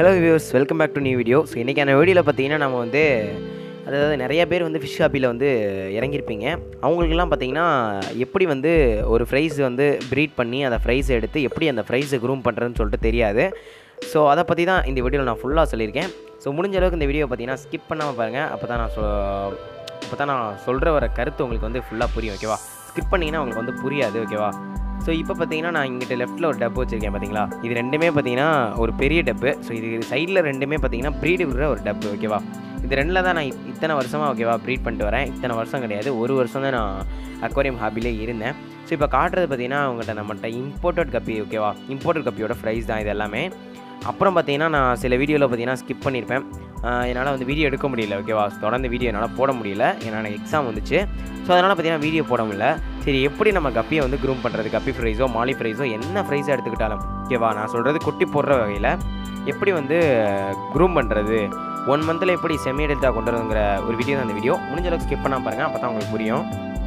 hello viewers welcome back to new video so இன்றைக்கான வீடியோவில் பார்த்தீங்கன்னா நம்ம வந்து அதாவது நிறைய பேர் வந்து ஃபிஷ் ஷாப்பில் வந்து இறங்கியிருப்பீங்க அவங்களுக்கெல்லாம் பார்த்தீங்கன்னா எப்படி வந்து ஒரு ஃப்ரைஸ் வந்து ப்ரீட் பண்ணி அந்த ஃப்ரைஸை எடுத்து எப்படி அந்த ஃப்ரைஸை க்ரூம் பண்ணுறதுன்னு சொல்லிட்டு தெரியாது ஸோ அதை பற்றி தான் இந்த வீடியோவில் நான் ஃபுல்லாக சொல்லியிருக்கேன் ஸோ முடிஞ்ச அளவுக்கு இந்த வீடியோ பார்த்தீங்கன்னா ஸ்கிப் பண்ணாமல் பாருங்கள் அப்போ தான் நான் சொ அப்போ தான் நான் சொல்கிற வர கருத்து உங்களுக்கு வந்து ஃபுல்லாக புரியும் ஓகேவா ஸ்கிப் பண்ணிங்கன்னா உங்களுக்கு வந்து புரியாது ஓகேவா ஸோ இப்போ பார்த்தீங்கன்னா நான் இங்கிட்ட லெஃப்ட்டில் ஒரு டப்பு வச்சுருக்கேன் பார்த்தீங்களா இது ரெண்டுமே பார்த்தீங்கன்னா ஒரு பெரிய டப்பு ஸோ இது சைடில் ரெண்டுமே பார்த்தீங்கன்னா ப்ரீடு விடுற ஒரு டப்பு ஓகேவா இது ரெண்டில் தான் நான் இத்- இத்தனை வருஷமாக ஓகேவா ப்ரீட் பண்ணிட்டு வரேன் இத்தனை வருஷம் கிடையாது ஒரு வருஷம் தான் நான் அக்வாரியம் ஹாபிலே இருந்தேன் ஸோ இப்போ காட்டுறது பார்த்தீங்கன்னா அவங்ககிட்ட நம்மகிட்ட இம்போர்ட்டட் கப்பி ஓகேவா இம்போர்ட்டட் கப்பியோட ப்ரைஸ் தான் இது எல்லாமே அப்புறம் பார்த்தீங்கன்னா நான் சில வீடியோவில் பார்த்தீங்கன்னா ஸ்கிப் பண்ணியிருப்பேன் என்னால் வந்து வீடியோ எடுக்க முடியல ஓகேவா தொடர்ந்து வீடியோ என்னால் போட முடியல ஏன்னா எனக்கு எக்ஸாம் வந்துச்சு ஸோ அதனால் பார்த்தீங்கன்னா வீடியோ போட முடியல சரி எப்படி நம்ம கப்பியை வந்து க்ரூம் பண்ணுறது கப்பி ஃப்ரைஸோ மாலி ஃப்ரைஸோ என்ன ஃப்ரைஸாக எடுத்துக்கிட்டாலும் ஓகேவா நான் சொல்கிறது குட்டி போடுற வகையில் எப்படி வந்து க்ரூம் பண்ணுறது ஒன் மந்தில் எப்படி செமி எடுத்தாக கொண்டு வரதுங்கிற ஒரு வீடியோ தான் அந்த வீடியோ முடிஞ்ச அளவுக்கு ஸ்கிப் பண்ணாம பாருங்கள் அப்போ தான் உங்களுக்கு புரியும்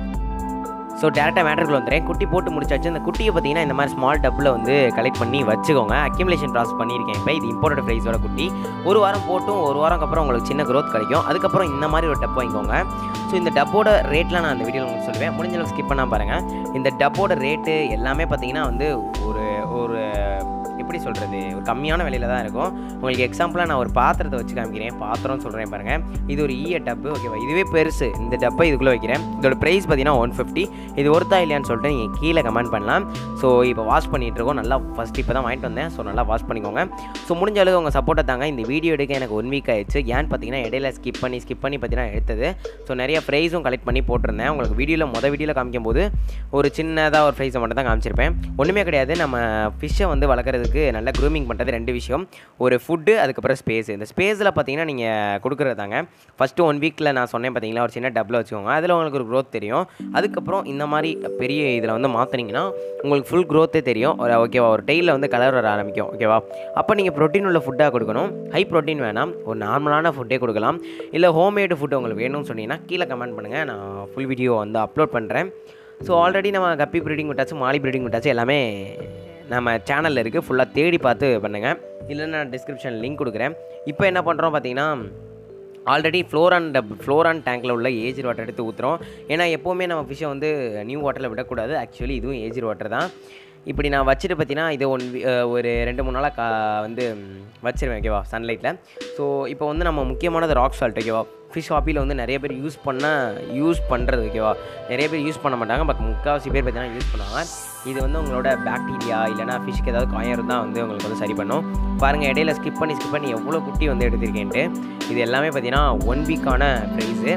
ஸோ டேரெக்டாக மேட்டருக்குள்ள வந்துடுறேன் குட்டி போட்டு முடிச்சாச்சு அந்த குட்டியை பார்த்தீங்கன்னா இந்த மாதிரி ஸ்மால் டப்பில் வந்து கலெக்ட் பண்ணி வச்சுக்கோங்க அக்யூமுலேஷன் ப்ராசஸ் பண்ணியிருக்கேன் இப்போ இது இம்போர்ட்டட் ப்ரைஸோட குட்டி ஒரு வாரம் போட்டும் ஒரு வாரம் அப்புறம் உங்களுக்கு சின்ன growth கிடைக்கும் அதுக்கப்புறம் இந்த மாதிரி ஒரு டப் வாங்கிக்கோங்க ஸோ இந்த டப்போட ரேட்லாம் நான் அந்த வீடியோவில் உங்களுக்கு சொல்லுவேன் முடிஞ்ச அளவுக்கு ஸ்கிப் பண்ணால் பாருங்கள் இந்த டப்போட ரேட்டு எல்லாமே பார்த்தீங்கன்னா வந்து ஒரு ஒரு எப்படி சொல்கிறது ஒரு கம்மியான விலையில தான் இருக்கும் உங்களுக்கு எக்ஸாம்பிளாக நான் ஒரு பாத்திரத்தை வச்சு காமிக்கிறேன் பாத்திரம் சொல்கிறேன் பாருங்கள் இது ஒரு ஈய டப்பு ஓகேவா இதுவே பெருசு இந்த டப்பை இதுக்குள்ளே வைக்கிறேன் இதோட ப்ரைஸ் பார்த்தீங்கன்னா ஒன் ஃபிஃப்டி இது ஒருத்தா இல்லையான்னு சொல்லிட்டு நீங்கள் கீழே கமெண்ட் பண்ணலாம் ஸோ இப்போ வாஷ் பண்ணிட்டு இருக்கோம் நல்லா ஃபஸ்ட் இப்போ தான் வாங்கிட்டு வந்தேன் ஸோ நல்லா வாஷ் பண்ணிக்கோங்க ஸோ முடிஞ்ச அளவுக்கு உங்கள் சப்போர்ட்டை தாங்க இந்த வீடியோ எடுக்க எனக்கு ஒன் வீக் ஆயிடுச்சு ஏன்னு பார்த்தீங்கன்னா இடையில ஸ்கிப் பண்ணி ஸ்கிப் பண்ணி பார்த்தீங்கன்னா எடுத்தது ஸோ நிறைய ப்ரைஸும் கலெக்ட் பண்ணி போட்டிருந்தேன் உங்களுக்கு வீடியோவில் மொதல் வீடியோவில் காமிக்கும் போது ஒரு சின்னதாக ஒரு ப்ரைஸை மட்டும் தான் காமிச்சிருப்பேன் ஒன்றுமே கிடையாது நம்ம ஃபிஷ்ஷை வந்து வளர்க்குறதுக்கு நல்ல க்ரூமிங் பண்ணுறது ரெண்டு விஷயம் ஒரு ஃபுட்டு அதுக்கப்புறம் ஸ்பேஸ் இந்த ஸ்பேஸில் பார்த்தீங்கன்னா நீங்கள் கொடுக்குறது தாங்க ஃபஸ்ட்டு ஒன் வீக்கில் நான் சொன்னேன் பார்த்தீங்களா ஒரு சின்ன டப்பில் வச்சுக்கோங்க அதில் உங்களுக்கு ஒரு growth தெரியும் அதுக்கப்புறம் இந்த மாதிரி பெரிய இதில் வந்து மாற்றினீங்கன்னா உங்களுக்கு ஃபுல் growth-ஏ தெரியும் ஒரு ஓகேவா ஒரு டெய்லில் வந்து கலர் வர ஆரம்பிக்கும் ஓகேவா அப்போ நீங்கள் ப்ரோட்டீன் உள்ள ஃபுட்டாக கொடுக்கணும் ஹை ப்ரோட்டீன் வேணாம் ஒரு நார்மலான ஃபுட்டே கொடுக்கலாம் இல்லை ஹோம்மேடு ஃபுட் உங்களுக்கு வேணும்னு சொன்னீங்கன்னா கீழே கமெண்ட் பண்ணுங்கள் நான் ஃபுல் வீடியோ வந்து அப்லோட் பண்ணுறேன் ஸோ ஆல்ரெடி நம்ம கப்பி ப்ரீடிங் விட்டாச்சு மாலி ப்ரீடிங் விட்டாச்சு எல்லாமே நம்ம சேனலில் இருக்குது ஃபுல்லாக தேடி பார்த்து பண்ணுங்கள் இல்லைன்னா நான் டிஸ்கிரிப்ஷன் லிங்க் கொடுக்குறேன் இப்போ என்ன பண்ணுறோம் பார்த்தீங்கன்னா ஆல்ரெடி ஃப்ளோரான் டப் ஃப்ளோரான் டேங்க்கில் உள்ள ஏஜர் வாட்டர் எடுத்து ஊற்றுறோம் ஏன்னா எப்போவுமே நம்ம ஃபிஷ்ஷை வந்து நியூ வாட்டரில் விடக்கூடாது ஆக்சுவலி இதுவும் ஏஜர் வாட்டர் தான் இப்படி நான் வச்சுட்டு பார்த்தீங்கன்னா இது ஒன் ஒரு ரெண்டு மூணு நாளாக கா வந்து ம், வச்சிருவேன் ஓகேவா சன்லைட்டில் ஸோ இப்போ வந்து நம்ம முக்கியமானது ராக் சால்ட் ஓகேவா ஃபிஷ் ஹாப்பியில் வந்து நிறைய பேர் யூஸ் பண்ண யூஸ் பண்ணுறது ஓகேவா நிறைய பேர் யூஸ் பண்ண மாட்டாங்க பட் முக்கால்வாசி பேர் பார்த்தீங்கன்னா யூஸ் பண்ணுவாங்க இது வந்து உங்களோட பாக்டீரியா இல்லைனா ஃபிஷ்க்கு ஏதாவது காயம் இருந்தால் வந்து உங்களுக்கு வந்து சரி பண்ணும் பாருங்கள் இடையில ஸ்கிப் பண்ணி ஸ்கிப் பண்ணி எவ்வளோ குட்டி வந்து எடுத்திருக்கேன்ட்டு இது எல்லாமே பார்த்தீங்கன்னா ஒன் வீக்கான ப்ரைஸு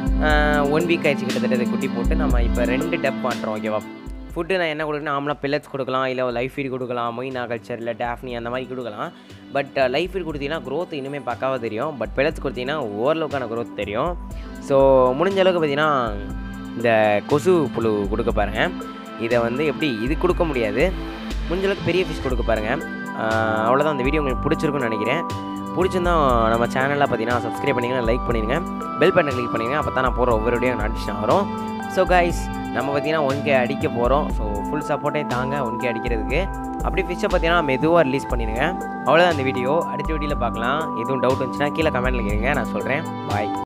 ஒன் வீக் ஆயிடுச்சு கிட்டத்தட்ட இது குட்டி போட்டு நம்ம இப்போ ரெண்டு டப் பண்ணுறோம் ஓகேவா ஃபுட்டு நான் என்ன கொடுக்கணும் நார்மலாக பில்லட்ஸ் கொடுக்கலாம் இல்லை லைஃப் ஃபீட் கொடுக்கலாம் மொயினா கல்ச்சர் இல்லை டேஃப்னி அந்த மாதிரி கொடுக்கலாம் பட் லைஃப் ஃபீட் கொடுத்தீங்கன்னா growth இன்னுமே பக்காவாக தெரியும் பட் பில்லட்ஸ் கொடுத்தீங்கன்னா ஓரளவுக்கான growth தெரியும் ஸோ முடிஞ்ச அளவுக்கு பார்த்தீங்கன்னா இந்த கொசு புழு கொடுக்க பாருங்க இதை வந்து எப்படி இது கொடுக்க முடியாது முடிஞ்ச அளவுக்கு பெரிய ஃபிஷ் கொடுக்க பாருங்கள் அவ்வளோதான் அந்த வீடியோ உங்களுக்கு பிடிச்சிருக்குன்னு நினைக்கிறேன் பிடிச்சிருந்தா நம்ம சேனலில் பார்த்தீங்கன்னா சப்ஸ்கிரைப் பண்ணிங்கன்னா லைக் பண்ணிடுங்க பெல் பட்டன் கிளிக் பண்ணிடுங்க அப்போ தான் நான் போகிற ஒவ்வொரு வீடியோ நோட்டிஃபிகேஷன் வரும் ஸோ கைஸ் நம்ம பார்த்தீங்கன்னா ஒன் கே அடிக்க போகிறோம் ஸோ ஃபுல் சப்போர்ட்டே தாங்க ஒன் கே அடிக்கிறதுக்கு அப்படி ஃபிஷ்ஷை பார்த்தீங்கன்னா மெதுவாக ரிலீஸ் பண்ணிடுங்க அவ்வளோதான் அந்த வீடியோ அடுத்த வீடியோவில் பார்க்கலாம் எதுவும் டவுட் இருந்துச்சுன்னா கீழே கமெண்ட்டில் கேளுங்க நான் சொல்கிறேன் பாய்